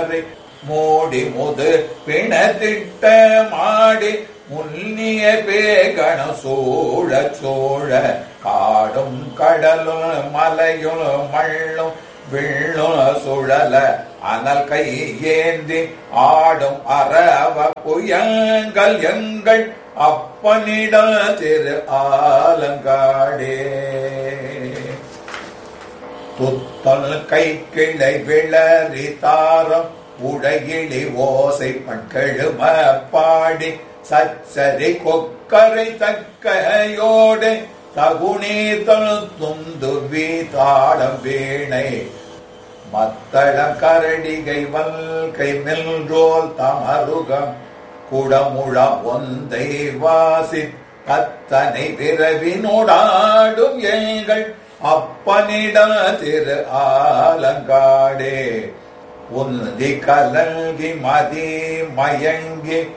மறை மூடி முது பிணத்திட்ட மாடி முன்னிய பேகண சூழ சூழ காடும் கடலும் மலையும் மள்ளும் விள்ளும் சுழல அனல் கை ஏந்தி ஆடும் அரவ புயங்கள் எங்கள் அப்பனிட திரு ஆலங்காடே துத்தல் கை கிளை விளறி தாரம் உடையிலி ஓசை பட்கெழும பாடி சச்சரி கொக்கரை தக்கையோடு தகுநீதல் துந்து வீதாளம் வீணை மத்தள கரடிகை வல்கை மெல்ரோல் தமருகம் குடமுழ ஒந்தை வாசி கத்தனை விரவினோடாடும் எங்கள் அப்பனிட திரு ஆலங்காடே உந்தி கலங்கி மதி மயங்கி